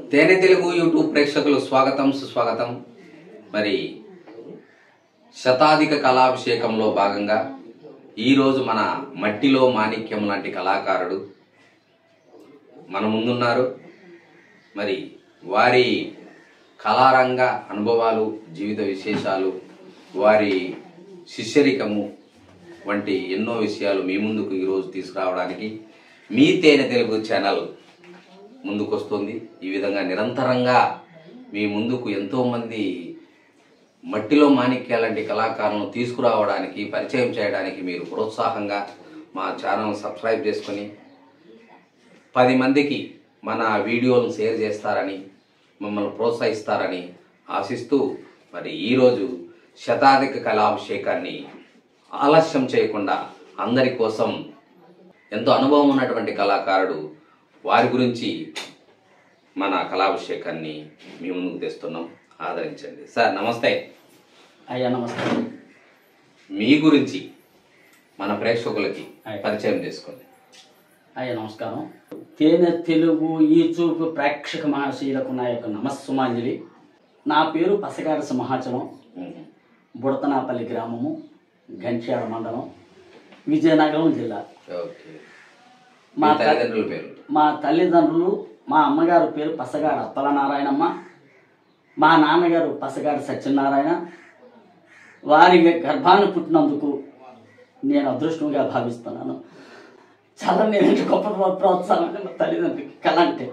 తేనె తెలుగు యూట్యూబ్ ప్రేక్షకులు స్వాగతం సుస్వాగతం మరి శతాధిక కళాభిషేకంలో భాగంగా ఈరోజు మన మట్టిలో మాణిక్యం లాంటి కళాకారుడు మన ముందున్నారు మరి వారి కళారంగ అనుభవాలు జీవిత విశేషాలు వారి శిష్యరికము వంటి ఎన్నో విషయాలు మీ ముందుకు ఈరోజు తీసుకురావడానికి మీ తేనె తెలుగు ఛానల్ ముందుకొస్తుంది ఈ విధంగా నిరంతరంగా మీ ముందుకు ఎంతోమంది మట్టిలో మాణిక్యాలంటి కళాకారులను తీసుకురావడానికి పరిచయం చేయడానికి మీరు ప్రోత్సాహంగా మా ఛానల్ సబ్స్క్రైబ్ చేసుకొని పది మందికి మన వీడియోలను షేర్ చేస్తారని మమ్మల్ని ప్రోత్సహిస్తారని ఆశిస్తూ మరి ఈరోజు శతాధిక కళాభిషేకాన్ని ఆలస్యం చేయకుండా అందరి కోసం ఎంతో అనుభవం ఉన్నటువంటి కళాకారుడు వారి గురించి మన కళాభిషేకాన్ని మీ ముందుకు తెస్తున్నాం ఆదరించండి సార్ నమస్తే అయ్యా నమస్కారం మీ గురించి మన ప్రేక్షకులకి అయ్య. పరిచయం చేసుకోండి అయ్యా నమస్కారం తేనె తెలుగు ఈ చూపు ప్రేక్షక మహాశీలకు నా యొక్క నమస్సుమాంజలి నా పేరు పసగాడ సింహాచలం ఉమ్. బుడతనాపల్లి గ్రామము గంట్యాడ మండలం విజయనగరం జిల్లా ఓకే మా మీ త- తల్లిదండ్రుల పేరు మా తల్లిదండ్రులు మా అమ్మగారు పేరు పసగాడ అప్పలనారాయణమ్మ మా నాన్నగారు పసగాడ సత్యనారాయణ వారి గర్భాన్ని పుట్టినందుకు నేను అదృష్టంగా భావిస్తున్నాను చాలా నేను గొప్ప ప్రోత్సాహం మా తల్లిదండ్రులకి కళ అంటే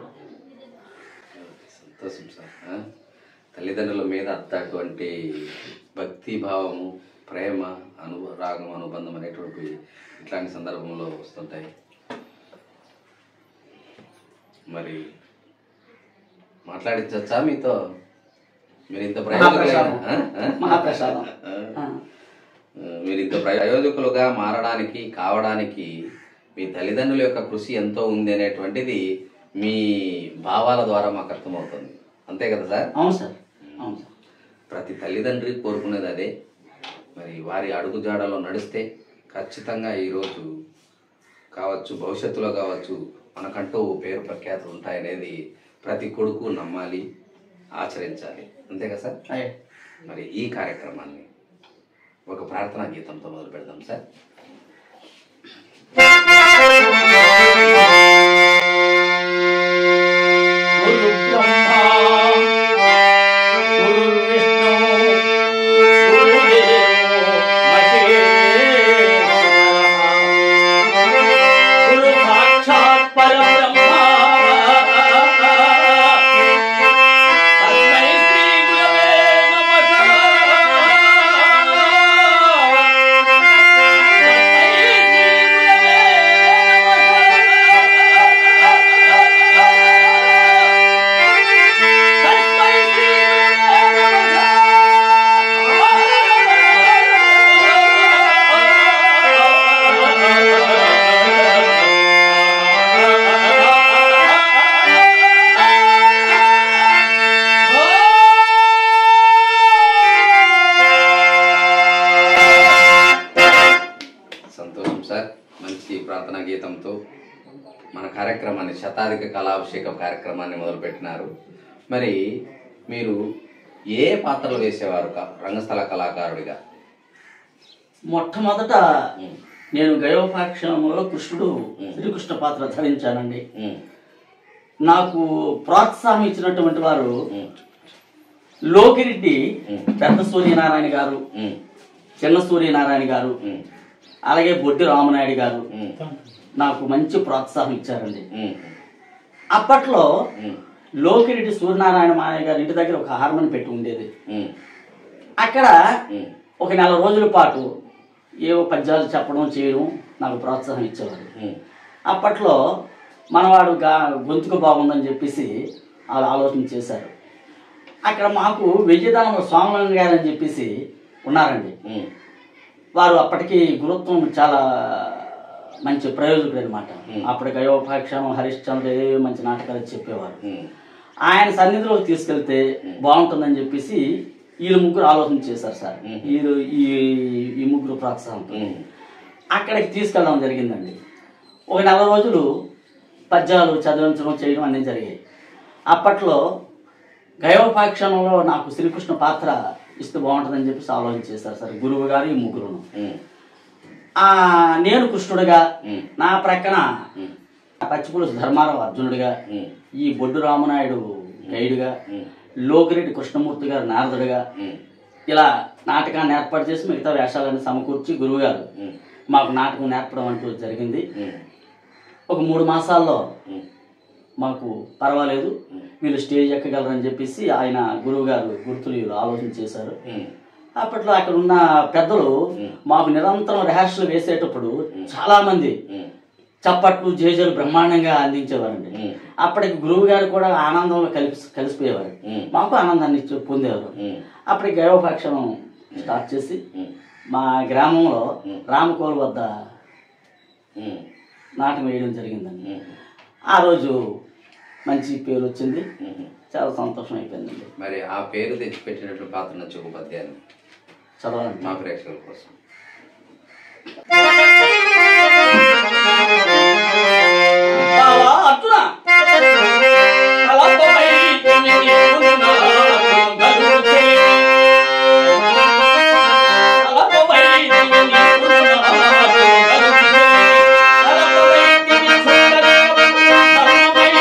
సంతోషం సార్ ఆ? తల్లిదండ్రుల మీద అటువంటి భక్తి భావము ప్రేమ అను రాగం అనుబంధం అనేటువంటి ఇట్లాంటి సందర్భంలో వస్తుంటాయి మరి మాట్లాడించచ్చా మీతో మీరు ఇంత ప్రయోజకులైన మహాప్రసాదం ఆ? ఆ? మహాప్రసాదం ఆ. ఆ. మీరు ఇంత ప్రయోజకులుగా మారడానికి కావడానికి మీ తల్లిదండ్రుల యొక్క కృషి ఎంతో ఉంది అనేటువంటిది మీ భావాల ద్వారా మాకు అర్థమవుతుంది అంతే కదా సార్ అవును సార్ అవును సార్ ప్రతి తల్లిదండ్రి కోరుకునేది అదే మరి వారి అడుగుజాడలో నడిస్తే ఖచ్చితంగా ఈరోజు కావచ్చు భవిష్యత్తులో కావచ్చు మనకంటూ పేరు ప్రఖ్యాతులు ఉంటాయనేది ప్రతి కొడుకు నమ్మాలి ఆచరించాలి అంతే కదా సార్ అయ్యా మరి ఈ కార్యక్రమాన్ని ఒక ప్రార్థనా గీతంతో మొదలు పెడదాం సార్ గురు బ్రహ్మ గురు విష్ణు గురుదేవో మహేశ్వర గురు సాక్షాత్ పరబ్రహ్మ తస్మై శ్రీ గురవే నమః సంతోషం సార్ మంచి ప్రార్థనా గీతంతో మన కార్యక్రమాన్ని శతాధిక కళాభిషేక కార్యక్రమాన్ని మొదలుపెట్టినారు మరి మీరు ఏ పాత్రలు వేసేవారు క- రంగస్థల కళాకారుడిగా మొట్టమొదట ఉమ్, నేను గయోపాక్షంలో కృష్ణుడు శ్రీకృష్ణ పాత్ర ధరించానండి ఉమ్, నాకు ప్రోత్సాహం ఇచ్చినటువంటి వారు ఉమ్, లోకిరెడ్డి ఉమ్, పెద్ద సూర్యనారాయణ గారు ఉమ్, చిన్న సూర్యనారాయణ గారు ఉమ్, అలాగే బొడ్డి రామనాయుడు గారు ఉమ్, నాకు మంచి ప్రోత్సాహం ఇచ్చారండి ఉమ్, అప్పట్లో ఉమ్, లోకిరెడ్డి సూర్యనారాయణ మాయ గారి ఇంటి దగ్గర ఒక హార్మోని పెట్టి ఉండేది ఉమ్, అక్కడ ఉమ్, ఒక నెల రోజుల పాటు ఏవో పద్యాలు చెప్పడం చేయడం నాకు ప్రోత్సాహం ఇచ్చేవారు ఉమ్, అప్పట్లో మనవాడు గా గొంతుకు బాగుందని చెప్పేసి వాళ్ళు ఆలోచన చేశారు అక్కడ మాకు వెయ్యిదానం స్వామినారాయణ గారు అని చెప్పేసి ఉన్నారండి ఉమ్, వారు అప్పటికి గురుత్వం చాలా మంచి ప్రయోజకుడు అనమాట Hmm. అప్పటికి అయోపాఖ్యానం హరిశ్చంద్ర ఏవో మంచి నాటకాలు చెప్పేవారు ఉమ్, ఆయన సన్నిధిలోకి తీసుకెళ్తే బాగుంటుందని చెప్పేసి వీళ్ళు ముగ్గురు ఆలోచన చేశారు సార్ Hmm. వీళ్ళు ఈ ఈ ముగ్గురు ప్రోత్సాహంతో ఉమ్, అక్కడికి తీసుకెళ్ళడం జరిగిందండి ఒక నెల రోజులు పద్యాలు చదివించడం చేయడం అన్నీ జరిగాయి అప్పట్లో గయోపాక్షణంలో నాకు శ్రీకృష్ణ పాత్ర ఇస్తే బాగుంటుందని చెప్పేసి ఆలోచన చేశారు సార్ గురువు గారు ఈ ముగ్గురును ఉమ్, ఆ, నేను కృష్ణుడిగా ఉమ్, నా ప్రక్కన ఉమ్, పచ్చిపులుసు ధర్మారావు అర్జునుడిగా ఉమ్, ఈ బొడ్డు రామనాయుడు గైడుగా ఉమ్, లోకిరెడ్డి కృష్ణమూర్తి గారు నారదుడిగా ఉమ్, ఇలా నాటకాన్ని ఏర్పాటు చేసి మిగతా వేషాలను సమకూర్చి గురువు గారు ఉమ్, మాకు నాటకం నేర్పడం అంటూ జరిగింది ఉమ్, ఒక మూడు మాసాల్లో ఉమ్, మాకు పర్వాలేదు వీళ్ళు స్టేజ్ ఎక్కగలరని చెప్పేసి ఆయన గురువు గారు గుర్తులు ఆలోచన చేశారు ఉమ్, అప్పట్లో అక్కడ ఉన్న పెద్దలు మాకు నిరంతరం రిహార్సల్ వేసేటప్పుడు చాలా మంది ఉమ్, చప్పట్లు జేజలు బ్రహ్మాండంగా అందించేవారండి ఉమ్, అప్పటికి గురువు గారు కూడా ఆనందంలో కలిసి కలిసిపోయేవారు ఉమ్, మాకు ఆనందాన్ని ఇచ్చి పొందేవారు ఉమ్, అప్పటికి గయోపాక్షణం స్టార్ట్ చేసి ఉమ్, మా గ్రామంలో రామకోల్ వద్ద ఉమ్, నాటకం వేయడం జరిగిందండి ఉమ్, ఆ రోజు మంచి పేరు వచ్చింది ఉమ్. చాలా సంతోషం అయిపోయిందండి మరి ఆ పేరు తెచ్చిపెట్టినట్లు పాత్ర నుంచి ఒక పద్యాన్ని చదవండి మా ప్రేక్షకుల కోసం బావా అర్జున కలపపై తిమిరి ఉన్న గరుడే. కలపపై తిమిరి ఉన్న గరుడే. కలపపై తిమిరి సుందరి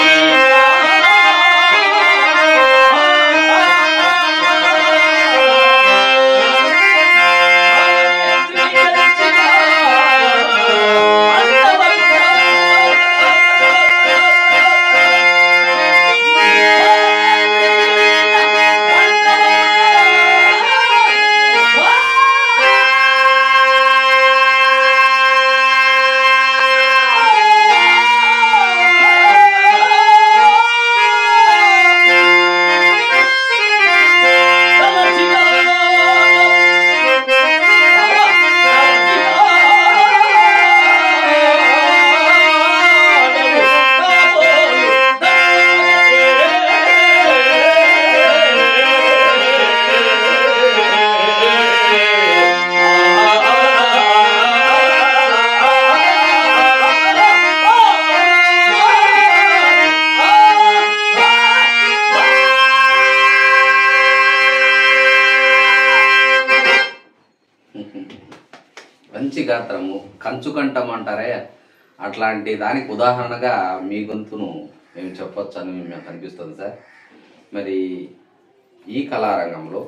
మంచి గాత్రము కంచు కంఠం అంటారే అట్లాంటి దానికి ఉదాహరణగా మీ గొంతును మేము చెప్పొచ్చు అని మేము కనిపిస్తుంది సార్ మరి ఈ కళారంగంలో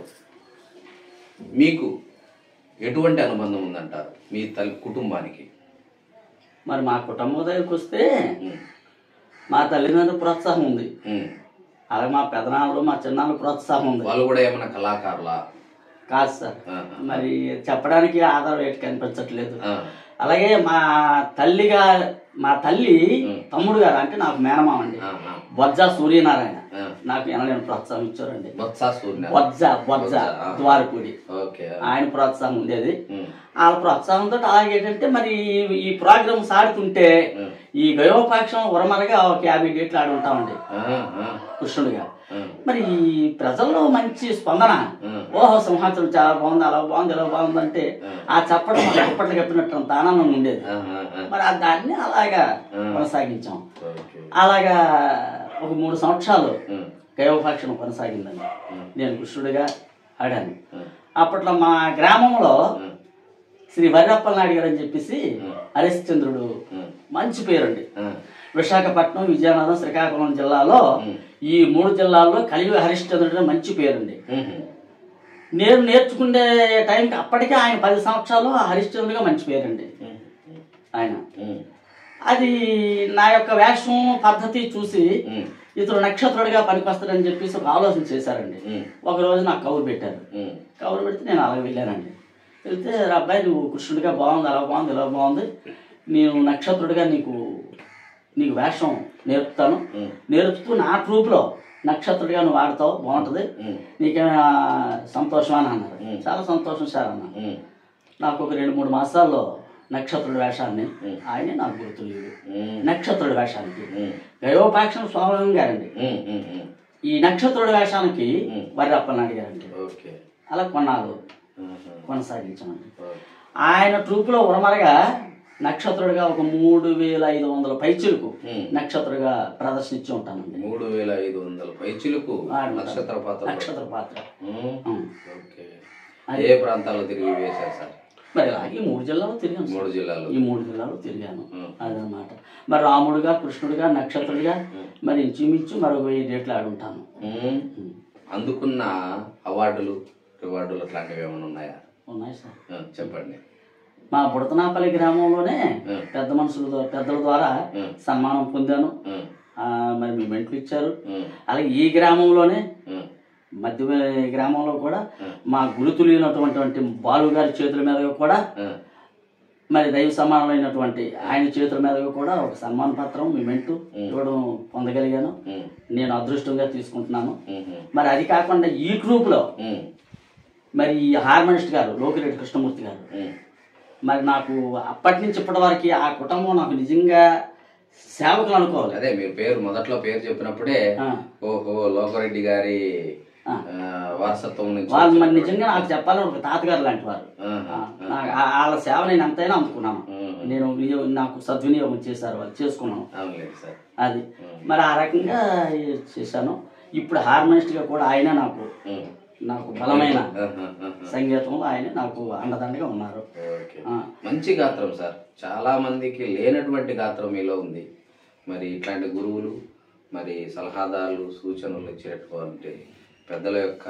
మీకు ఎటువంటి అనుబంధం ఉందంటారు మీ తల్లి కుటుంబానికి మరి మా కుటుంబం దగ్గరికి వస్తే ఉమ్, మా తల్లిదండ్రుల ప్రోత్సాహం ఉంది ఉమ్. అలాగే మా పెదనాన్నలు మా చిన్నాన్నల ప్రోత్సాహం ఉంది వాళ్ళు కూడా ఏమైనా కళాకారులా కాదు సార్ ఆహా. మరి చెప్పడానికి ఆధారం ఏంటి కనిపించట్లేదు ఆ, అలాగే మా తల్లిగా మా తల్లి ఉమ్. తమ్ముడు గారు అంటే నాకు మేనమామ అండి ఆ, ఆ, బొజ్జ సూర్యనారాయణ ఆ. నాకు ఎనలేని ప్రోత్సాహం ఇచ్చారండి బొత్స సూర్య బొజ్జ బొజ్జ ఆ. ద్వారపూడి ఓకే ఆయన ప్రోత్సాహం ఉండేది ఉమ్, వాళ్ళ ప్రోత్సాహంతో అలాగే ఏంటంటే మరి ఈ- ఈ ప్రోగ్రామ్ సాడుతుంటే ఉమ్. ఈ గయోపాక్షం ఉరమరగా ఒక యాభై డేట్లు ఆడి ఉంటామండి ఆ, ఆ, కృష్ణుడిగా ఆ, మరి ఈ ప్రజల్లో మంచి స్పందన ఉమ్. ఓహో సింహాచలం చాలా బాగుంది అలా బాగుంది ఇలా బాగుంది అంటే ఉమ్. ఆ చప్పటి చప్పట్లు కప్పినట్టు అంత ఆనందం ఉండేది ఆ, ఆ, ఆ. మరి ఆ దాన్ని అలాగా ఉమ్. కొనసాగించాం ఓకే అలాగా ఒక మూడు సంవత్సరాలు ఉమ్, గయోపాక్షణ కొనసాగిందండి ఉమ్, నేను కృష్ణుడిగా ఆడాను ఉమ్, అప్పట్లో మా గ్రామంలో ఉమ్, శ్రీ వరప్పల నాయుడు గారు అని చెప్పేసి ఉమ్. హరిశ్చంద్రుడు ఉమ్, మంచి పేరండి ఉమ్, విశాఖపట్నం విజయనగరం శ్రీకాకుళం జిల్లాలో ఉమ్. ఈ మూడు జిల్లాల్లో కలిగి హరిశ్చంద్రుడు అనే మంచి పేరండి ఉమ్, నేను నేర్చుకునే టైంకి అప్పటికే ఆయన పది సంవత్సరాలు హరిశ్చంద్రుడిగా మంచి పేరండి ఉమ్, ఆయన ఉమ్, అది నా యొక్క వేషం పద్ధతి చూసి ఉమ్, ఇతడు నక్షత్రుడిగా పనికొస్తాడని చెప్పేసి ఒక ఆలోచన చేశారండి ఉమ్, ఒక రోజు నాకు కబురు పెట్టారు ఉమ్, కబురు పెడితే నేను అలా వెళ్ళానండి వెళ్తే "రా అబ్బాయి నువ్వు కృష్ణుడిగా బాగుంది అలా బాగుంది ఇలా బాగుంది నేను నక్షత్రుడిగా నీకు నీకు వేషం నేర్పుతాను ఉమ్, నేర్పుతూ నా ట్రూప్లో నక్షత్రుడిగా నువ్వు ఆడతావు బాగుంటుంది ఉమ్, నీకేమైనా సంతోషం అని అన్నారు ఉమ్. చాలా సంతోషం సార్ అన్న ఉమ్, నాకు ఒక రెండు మూడు మాసాల్లో నక్షత్రుడి వేషాన్ని ఉమ్. ఆయనే నాకు గుర్తులేదు ఉమ్, నక్షత్రుడి వేషానికి ఉమ్, గయోపాక్షం స్వామి గారండి ఉమ్, ఉమ్, ఉమ్. ఈ నక్షత్రుడి వేషానికి ఉమ్. వరప్పలనాయుడు గారండి ఓకే అలా కొన్నాళ్ళు ఆహా. కొనసాగించామండి ఓకే. ఆయన ట్రూపులో ఉరమరగా నక్షత్రుడిగా ఒక మూడు వేల ఐదు వందల పైచులకు ఉమ్. నక్షత్రుడిగా ప్రదర్శించి ఉంటానండి మూడు వేల ఐదు వందల పైచులకు ఆడుతాను. నక్షత్ర పాత్ర నక్షత్ర పాత్ర ఉమ్. ఉమ్. ఓకే ఏ ప్రాంతాల్లో తిరిగి వేశారు సార్ మరి అలాగే ఈ మూడు జిల్లాలో తిరిగాను సార్. మూడు జిల్లాలు ఈ మూడు జిల్లాలో తిరిగాను ఉమ్. అదనమాట మరి రాముడుగా కృష్ణుడిగా నక్షత్రుడిగా మరి ఇంచుమించు మరొక వెయ్యి డేట్లు ఆడుంటాను ఉమ్. అందుకున్న అవార్డులు రివార్డులు అట్లాంటివి ఏమైనా ఉన్నాయా ఉన్నాయి సార్ ఆ, చెప్పండి మా బుడతనాపల్లి గ్రామంలోనే ఉమ్. పెద్ద మనుషుల ద్వా- పెద్దల ద్వారా ఉమ్. సన్మానం పొందాను ఉమ్. ఆ, మరి మీ మెంట్లు ఇచ్చారు ఉమ్. అలాగే ఈ గ్రామంలోనే ఉమ్. మధ్య గ్రామంలో కూడా ఉమ్. మా గురుతులైనటువంటి బాలు గారి చేతుల మీదుగా కూడా ఉమ్. మరి దైవ సమానమైనటువంటి ఆయన చేతుల మీదుగా కూడా ఒక సన్మాన పత్రం మిమెంటు ఇవ్వడం పొందగలిగాను ఉమ్. నేను అదృష్టంగా తీసుకుంటున్నాను ఉమ్. ఉమ్. మరి అది కాకుండా ఈ గ్రూప్లో ఉమ్. మరి ఈ హార్మోనిస్ట్ గారు లోకిరెడ్డి కృష్ణమూర్తి గారు ఉమ్. మరి నాకు అప్పటి నుంచి ఇప్పటి వరకు ఆ కుటుంబం నాకు నిజంగా సేవకులు అనుకోవాలి అదే మీరు పేరు మొదట్లో పేరు చెప్పినప్పుడే ఆ. ఓహో లోకరెడ్డి గారి ఆ. ఆ, వారసత్వం నుంచి వాళ్ళు మరి నిజంగా నాకు చెప్పాలని ఒక తాతగారు లాంటి వారు ఆహా. ఆ, నాకు ఆ- వాళ్ళ సేవ నేను ఎంతైనా అందుకున్నాను ఉమ్. నేను వినియో- నాకు సద్వినియోగం చేశారు వాళ్ళు చేసుకున్నాను అవునులేదు సార్ అది మరి ఆ రకంగా చేశాను ఇప్పుడు హార్మోనిస్ట్గా కూడా ఆయన నాకు ఉమ్. నాకు బలమైన ఆహా, ఆహా. సంగీతంలో ఆయన నాకు అండదండగా ఉన్నారు ఓకే ఆ, మంచి గాత్రం సార్ చాలా మందికి లేనటువంటి గాత్రం మీలో ఉంది మరి ఇట్లాంటి గురువులు మరి సలహాదారులు సూచనలు ఇచ్చేటువంటి పెద్దల యొక్క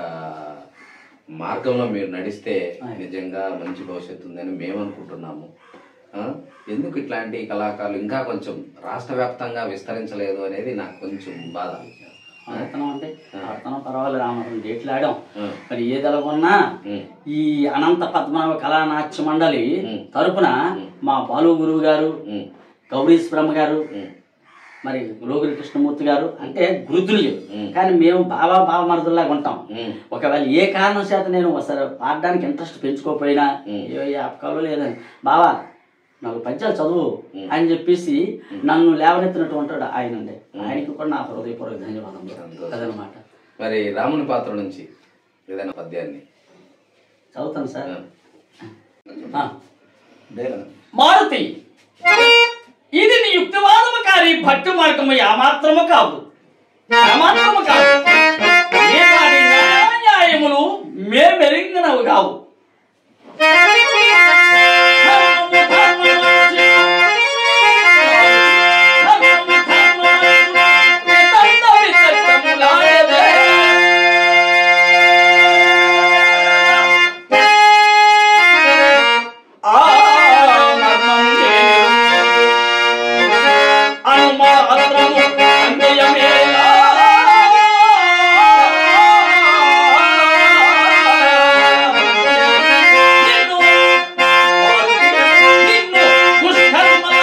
మార్గంలో మీరు నడిస్తే నిజంగా మంచి భవిష్యత్తు ఉందని మేము అనుకుంటున్నాము ఆ? ఎందుకు ఇట్లాంటి కళాకారులు ఇంకా కొంచెం రాష్ట్ర వ్యాప్తంగా విస్తరించలేదు అనేది నాకు కొంచెం బాధ ఆడుతున్నాం అంటే ఆడుతున్నాం పర్వాలేదు రామరం డేట్లు ఆడాం ఆ. మరి ఏది ఎలాగొన్నా ఉమ్, ఈ అనంత పద్మనాభ కళానాట్య మండలి ఉమ్. తరపున మా బాలు గురువు గారు ఉమ్, గౌరీశ్ బ్రహ్మ గారు ఉమ్, మరి లోగిరి కృష్ణమూర్తి గారు అంటే గురుతులు ఉమ్. కానీ మేము బాబా బావ మరుదుల్లాగా ఉంటాం ఉమ్, ఒకవేళ ఏ కారణం చేత నేను ఒకసారి పాడడానికి ఇంట్రెస్ట్ పెంచుకోకపోయినా ఉమ్. ఏ ఏ అపకాలు లేదని బావా నాకు పద్యాలు చదువు అని చెప్పేసి నన్ను లేవనెత్తినటువంటి ఆయన అండి ఆయనకి కూడా నా హృదయపూర్వక ధన్యవాదములు సంతోషం. అదనమాట మరి రాముని పాత్ర నుంచి ఏదైనా పద్యాన్ని చదువుతాను సార్ ఆ. ఆ. మారుతి ఇది నీ యుక్తివాదముకారి భక్తి మార్గము యామాత్రము కాదు యామాత్రము కాదు ఏ కాని న్యాయములు మేమెరిగినవి కావు ఆ మర్మం అనుమాత్రము అన్యమేలా నిన్ను నిన్ను దుష్కర్మల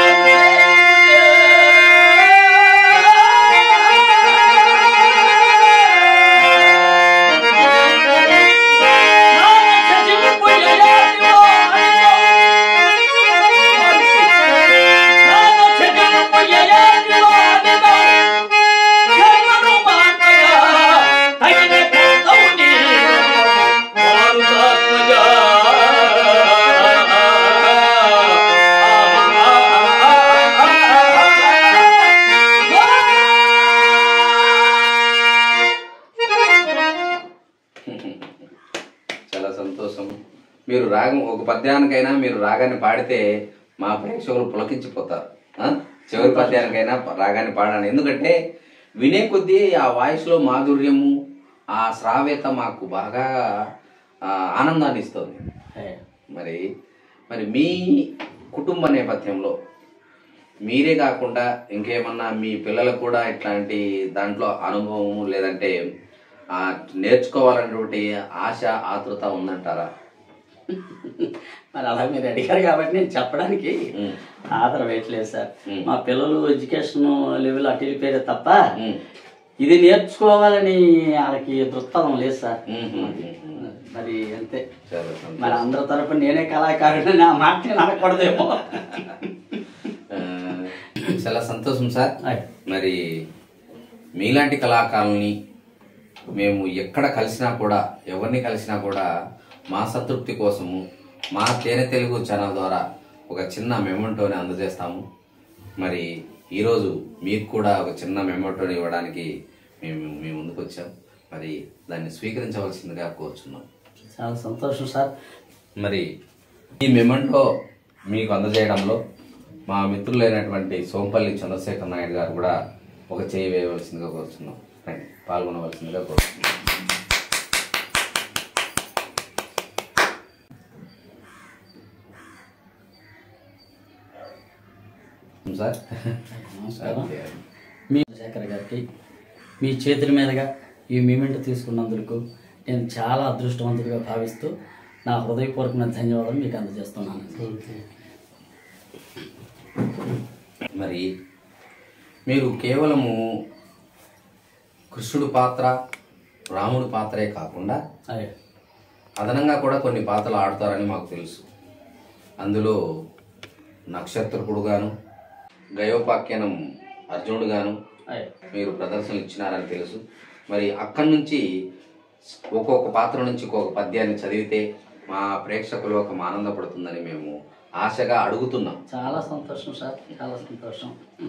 చాలా సంతోషం మీరు రాగం ఒక పద్యానికైనా మీరు రాగాన్ని పాడితే మా ప్రేక్షకులు పులకించిపోతారు ఆ? చివరి పద్యానికైనా రాగాన్ని పాడాను ఎందుకంటే వినే కొద్దీ ఆ వాయిస్ లో మాధుర్యము ఆ శ్రావ్యత మాకు బాగా ఆ, ఆనందాన్ని ఇస్తుంది మరి మరి మీ కుటుంబ నేపథ్యంలో మీరే కాకుండా ఇంకేమన్నా మీ పిల్లలకు కూడా ఇట్లాంటి దాంట్లో అనుభవం లేదంటే ఆ, నేర్చుకోవాలనేటువంటి ఆశ ఆతృత ఉందంటారా మరి అలా మీరు అడిగారు కాబట్టి నేను చెప్పడానికి ఉమ్, ఆధారం వేయట్లేదు సార్ ఉమ్. మా పిల్లలు ఎడ్యుకేషన్ లెవెల్ అటు వెళ్ళిపోయారు తప్ప ఉమ్, ఇది నేర్చుకోవాలని వాళ్ళకి దృక్పథం లేదు సార్ ఉమ్, ఉమ్, ఉమ్. మరి అంతే చాలా సంతోషం. మరి అందరి తరపున నేనే కళాకారుడు నా మాట నేను అనకూడదేమో ఆ, చాలా సంతోషం సార్ ఆయ్. మరి మీలాంటి కళాకారుల్ని మేము ఎక్కడ కలిసినా కూడా ఎవరిని కలిసినా కూడా మా సంతృప్తి కోసము మా తేనె తెలుగు ఛానల్ ద్వారా ఒక చిన్న మెమెంటోని అందజేస్తాము మరి ఈరోజు మీకు కూడా ఒక చిన్న మెమెంటోని ఇవ్వడానికి మేము మీ ముందుకు వచ్చాం మరి దాన్ని స్వీకరించవలసిందిగా కోరుచున్నాం చాలా సంతోషం సార్ మరి ఈ మెమెంటో మీకు అందజేయడంలో మా మిత్రులైనటువంటి సోంపల్లి చంద్రశేఖర్ నాయుడు గారు కూడా ఒక చేయి వేయవలసిందిగా కోరుచున్నాం రండి పాల్గొనవలసిందిగా కోరుచున్నాం సార్ నమస్కారం ఓకే. మీ శేఖర్ గారికి మీ చేతుల మీదుగా ఈ మూమెంట్ తీసుకున్నందుకు నేను చాలా అదృష్టవంతుడిగా భావిస్తూ నా హృదయపూర్వకమైన ధన్యవాదాలు మీకు అందజేస్తున్నాను మరి మీరు కేవలము కృష్ణుడు పాత్ర రాముడు పాత్రే కాకుండా అదే అదనంగా కూడా కొన్ని పాత్రలు ఆడతారని మాకు తెలుసు అందులో నక్షత్రకుడు గాను గయోపాఖ్యానం అర్జునుడు గాను అదే మీరు ప్రదర్శనలు ఇచ్చినారని తెలుసు మరి అక్కడి నుంచి ఒక్కొక్క పాత్ర నుంచి ఒక్కొక్క పద్యాన్ని చదివితే మా ప్రేక్షకులు ఒక ఆనందపడుతుందని మేము ఆశగా అడుగుతున్నాం చాలా సంతోషం సార్ చాలా సంతోషం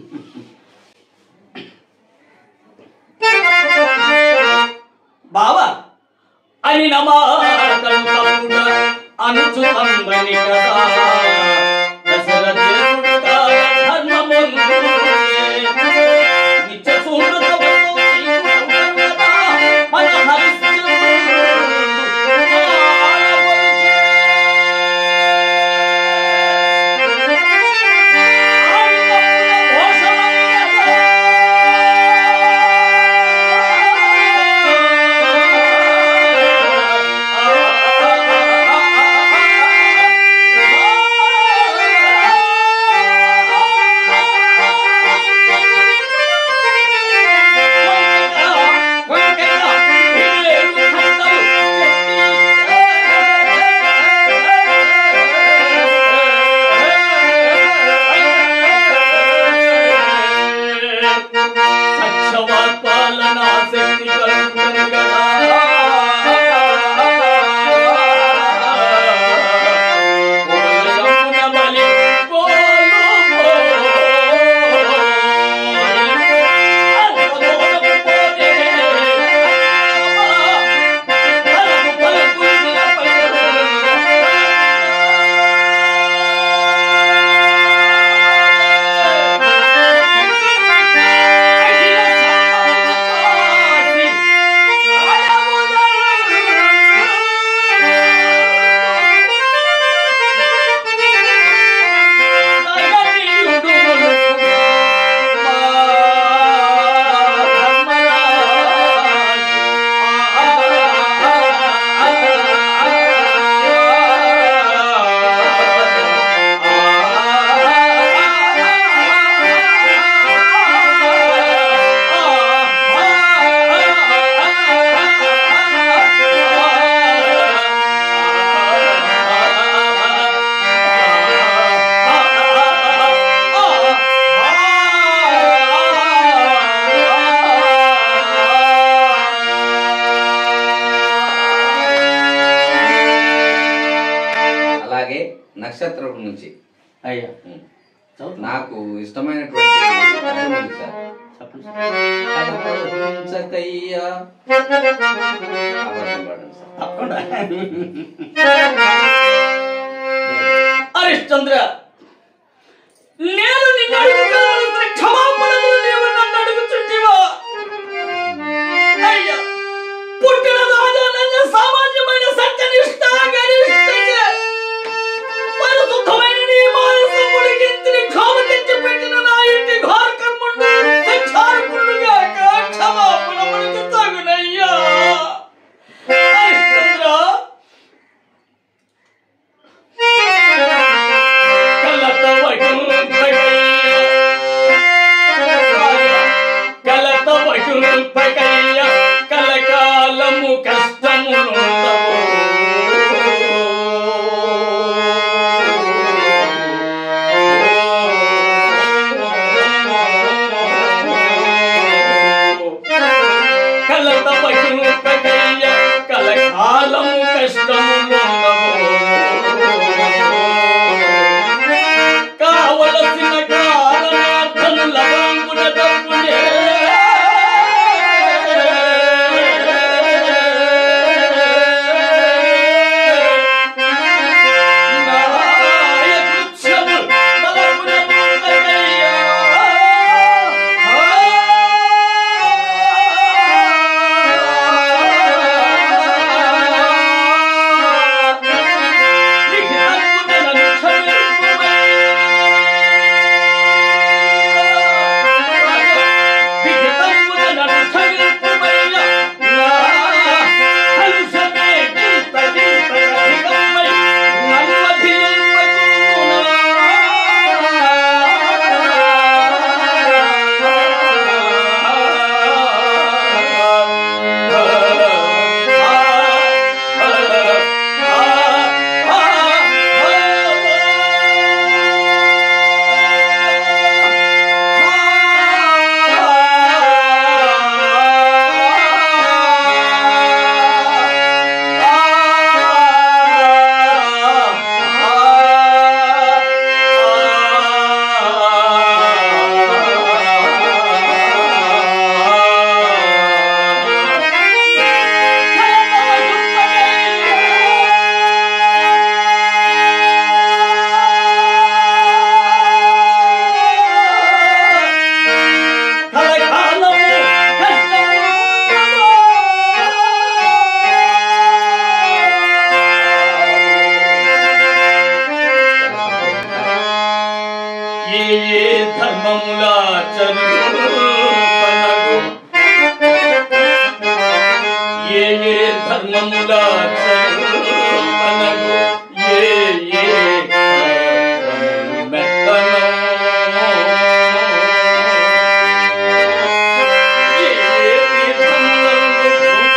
బావా అని అనుచుతంబని కదా దశరథుడు కాల ధర్మముందు నిత్య సుమృతముతో సీతుడవును కదా మన హరిశ్చంద్రుడు పాలనా శక్తి అలాగే నక్షత్రం నుంచి అయ్యా ఉం. చదువుతున్నా. నాకు ఇష్టమైనటువంటి పద్యం ఉంది సార్ చెప్పండి సార్. కలకరించకయ్యా. ఆ పద్యం పాడండి సార్. తప్పకుండా హరిశ్చంద్ర నేను నిన్ను అడుగుతాను క్షమాపణలు నీవు నన్ను అడుగుచుంటివా అయ్యా పుట్టిన రాజానంద సామాన్యమైన సత్యనిష్ట గరిష్ట పరిశుద్ధమైన నీ మానసముడికి ఇంటిని క్షోభ తెచ్చి పెట్టిన నా ఇంటి ఘోరకర్ముండు సంచారకుడుగా క్షమాపణముడికి తగునయ్యా హరిశ్చంద్ర కలత వైకుంఠయ్య కలత వైకుంఠయ్య కలకాలము కష్టమును కలత వైకుంఠయ్య కలకాలము కష్టమును ఏ ఏ ధర్మముల తనకు ఏ ఏ కర్మములు మెత్తనో. ఏ ఏ తీర్థములందు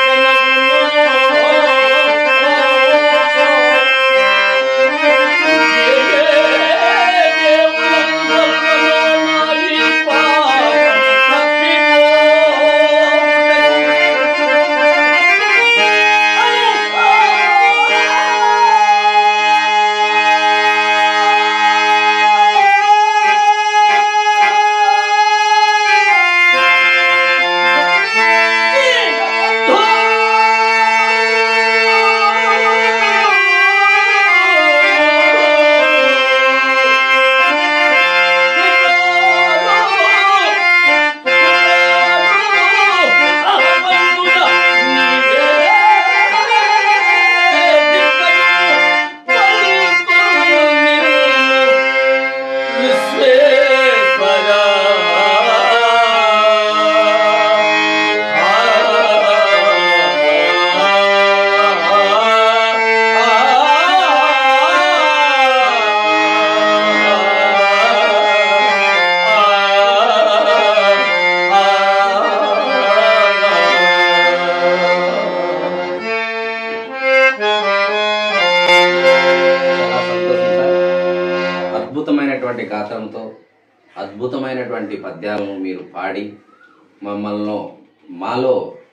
చాలా సంతోషం సార్ అద్భుతమైనటువంటి గాత్రంతో అద్భుతమైనటువంటి పద్యాలను మీరు పాడి మమ్మల్ని మాలో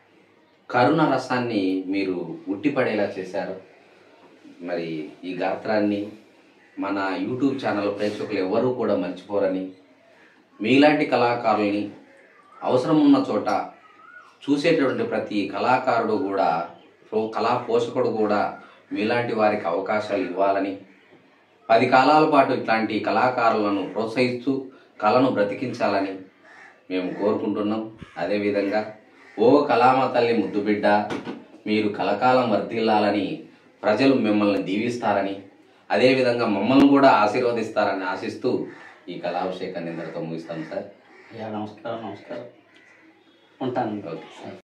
కరుణ రసాన్ని మీరు ఉట్టిపడేలా చేశారు మరి ఈ గాత్రాన్ని మన యూట్యూబ్ ఛానల్ ప్రేక్షకులు ఎవరూ కూడా మర్చిపోరని మీలాంటి కళాకారుల్ని అవసరం ఉన్న చోట చూసేటటువంటి ప్రతి కళాకారుడు కూడా ప్రో- కళా పోషకుడు కూడా మీలాంటి వారికి అవకాశాలు ఇవ్వాలని పది కాలాల పాటు ఇట్లాంటి కళాకారులను ప్రోత్సహిస్తూ కళను బ్రతికించాలని మేము కోరుకుంటున్నాం అదేవిధంగా ఓ కళామ తల్లి ముద్దు బిడ్డ మీరు కలకాలం వర్ధిల్లాలని ప్రజలు మిమ్మల్ని దీవిస్తారని అదేవిధంగా మమ్మల్ని కూడా ఆశీర్వదిస్తారని ఆశిస్తూ ఈ కళాభిషేకాన్ని ఇంతటితో ముగిస్తాం సార్ అయ్యా నమస్కారం నమస్కారం ఉంటాను ఓకే సార్